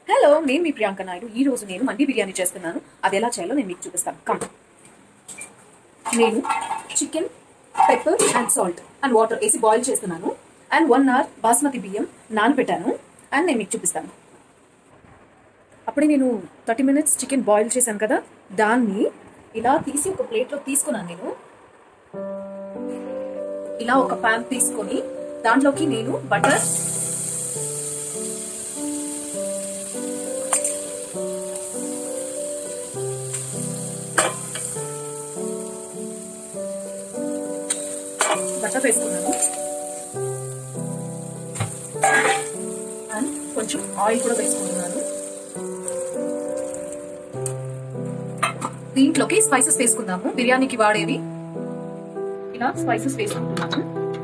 hello నేను మీ ప్రియాంక నాయుడు ఈ రోజు నేను మండి బిర్యానీ చేస్తున్నాను అది ఎలా చేయాలో నేను మీకు చూపిస్తాను కమ్ నేను chicken pepper and salt and water వేసి బాయిల్ చేస్తున్నాను అండ్ వన్ అవర్ బాస్మతి బియ్యం నానబెట్టాను అండ్ నేను మీకు చూపిస్తాను అప్పుడే నేను థర్టీ మినిట్స్ చికెన్ బాయిల్ చేశాను కదా దాన్ని ఇలా తీసి ఒక ప్లేట్లో తీసుకున్నాను నేను ఇలా ఒక ప్యాన్ తీసుకొని దాంట్లోకి నేను బటర్ బటర్ వేసుకున్నాను అండ్ కొంచెం ఆయిల్ కూడా వేసుకుంటున్నాను దీంట్లోకి స్పైసెస్ వేసుకుందాము బిర్యానీకి వాడేవి ఇలా స్పైసెస్ వేసుకుంటున్నాను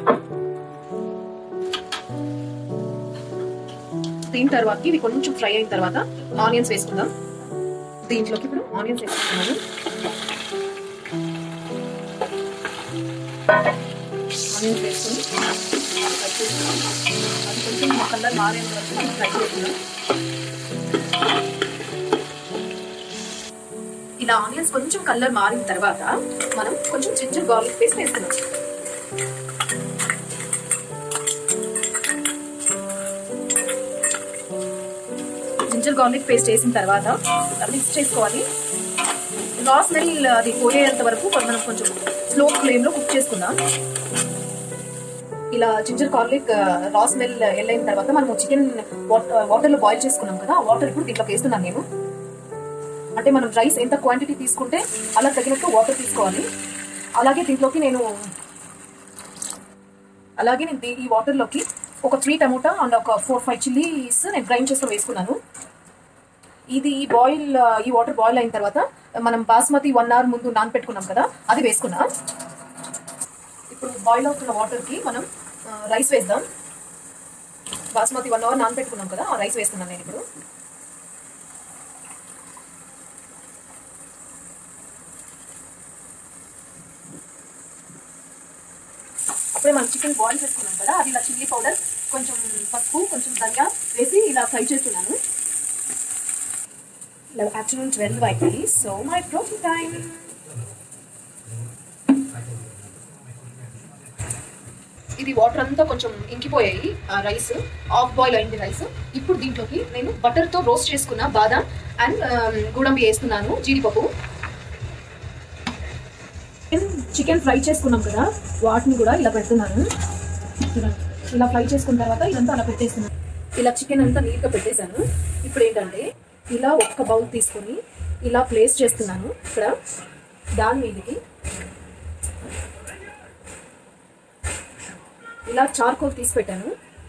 దీని తర్వాత ఇవి కొంచెం ఫ్రై అయిన తర్వాత ఆనియన్స్ వేసుకుందాం దీంట్లోకి ఇప్పుడు ఆనియన్స్ వేసుకుంటున్నాను ఆనియన్స్ వేసుకొని ఫ్రై చేసుకున్నాం అది కొంచెం కలర్ మారేంత వరకు మనం ఫ్రై చేసుకున్నాం ఇలా ఆనియన్స్ కొంచెం కలర్ మారిన తర్వాత మనం కొంచెం జింజర్ గార్లిక్ పేస్ట్ వేసుకున్నాం జింజర్ గార్లిక్ పేస్ట్ వేసిన తర్వాత మిక్స్ చేసుకోవాలి రా స్మెల్ అది పోయేంత వరకు మనం కొంచెం స్లో ఫ్లేమ్ లో కుక్ చేసుకుందాం ఇలా జింజర్ గార్లిక్ రా స్మెల్ వెళ్ళైన తర్వాత మనం చికెన్ వాటర్ లో బాయిల్ చేసుకున్నాం కదా ఆ వాటర్ ఇప్పుడు దీంట్లోకి వేస్తున్నాను నేను అంటే మనం రైస్ ఎంత క్వాంటిటీ తీసుకుంటే అలా తగినట్టు వాటర్ తీసుకోవాలి అలాగే దీంట్లోకి నేను అలాగే నేను దీ- ఈ వాటర్లోకి ఒక త్రీ టమోటా అండ్ ఒక ఫోర్ ఫైవ్ చిల్లీస్ నేను గ్రైండ్ చేసుకొని వేసుకున్నాను ఇది ఈ బాయిల్ ఈ వాటర్ బాయిల్ అయిన తర్వాత మనం బాస్మతి వన్ అవర్ ముందు నానపెట్టుకున్నాం కదా అది వేసుకున్నాం ఇప్పుడు బాయిల్ అవుతున్న వాటర్కి మనం రైస్ వేద్దాం బాస్మతి వన్ అవర్ నానపెట్టుకున్నాం కదా ఆ రైస్ వేస్తున్నాను నేను ఇప్పుడు అప్పుడే మనం చికెన్ బాయిల్ చేసుకున్నాం కదా అది ఇలా చిల్లీ పౌడర్ కొంచెం పసుపు కొంచెం ధనియా వేసి ఇలా ఫ్రై చేస్తున్నాను ఇలా ఆఫ్టర్నూన్ ట్వెల్వ్ అయింది సో మై ప్రోటీన్ టైం ఇది వాటర్ అంతా కొంచెం ఇంకిపోయాయి ఆ రైస్ ఆఫ్ బాయిల్ అయింది రైస్ ఇప్పుడు దీంట్లోకి నేను బటర్తో రోస్ట్ చేసుకున్న బాదాం అండ్ గూడంబి వేస్తున్నాను జీడిపప్పు చికెన్ ఫ్రై చేసుకున్నాం కదా వాటిని కూడా ఇలా పెడుతున్నాను చూడండి ఇలా ఫ్రై చేసుకున్న తర్వాత ఇదంతా అలా పెట్టేస్తున్నాను ఇలా చికెన్ అంతా నీట్గా పెట్టేశాను ఇప్పుడు ఏంటంటే ఇలా ఒక్క బౌల్ తీసుకొని ఇలా ప్లేస్ చేస్తున్నాను ఇక్కడ దాని మీదకి ఇలా చార్కోల్ తీసి పెట్టాను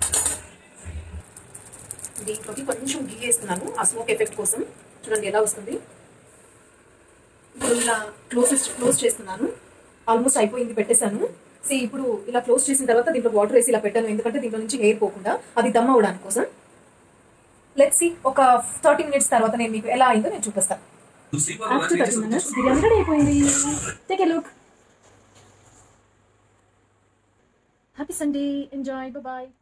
దీంట్లోకి కొంచెం గీ వేస్తున్నాను ఆ స్మోక్ ఎఫెక్ట్ కోసం చూడండి ఎలా వస్తుంది ఇప్పుడు ఇలా క్లోజ్ క్లోజ్ చేస్తున్నాను ఆల్మోస్ట్ అయిపోయింది పెట్టేశాను సో ఇప్పుడు ఇలా క్లోజ్ చేసిన తర్వాత దీంట్లో వాటర్ వేసి ఇలా పెట్టాను ఎందుకంటే దీంట్లో నుంచి ఎయిర్ పోకుండా అది దమ్ అవడానికి కోసం లెట్ సి ఒక థర్టీ మినిట్స్ తర్వాత నేను మీకు ఎలా అయిందో నేను చూపిస్తాను after thirty minutes biryani ready అయిపోయింది take a look happy Sunday enjoy bye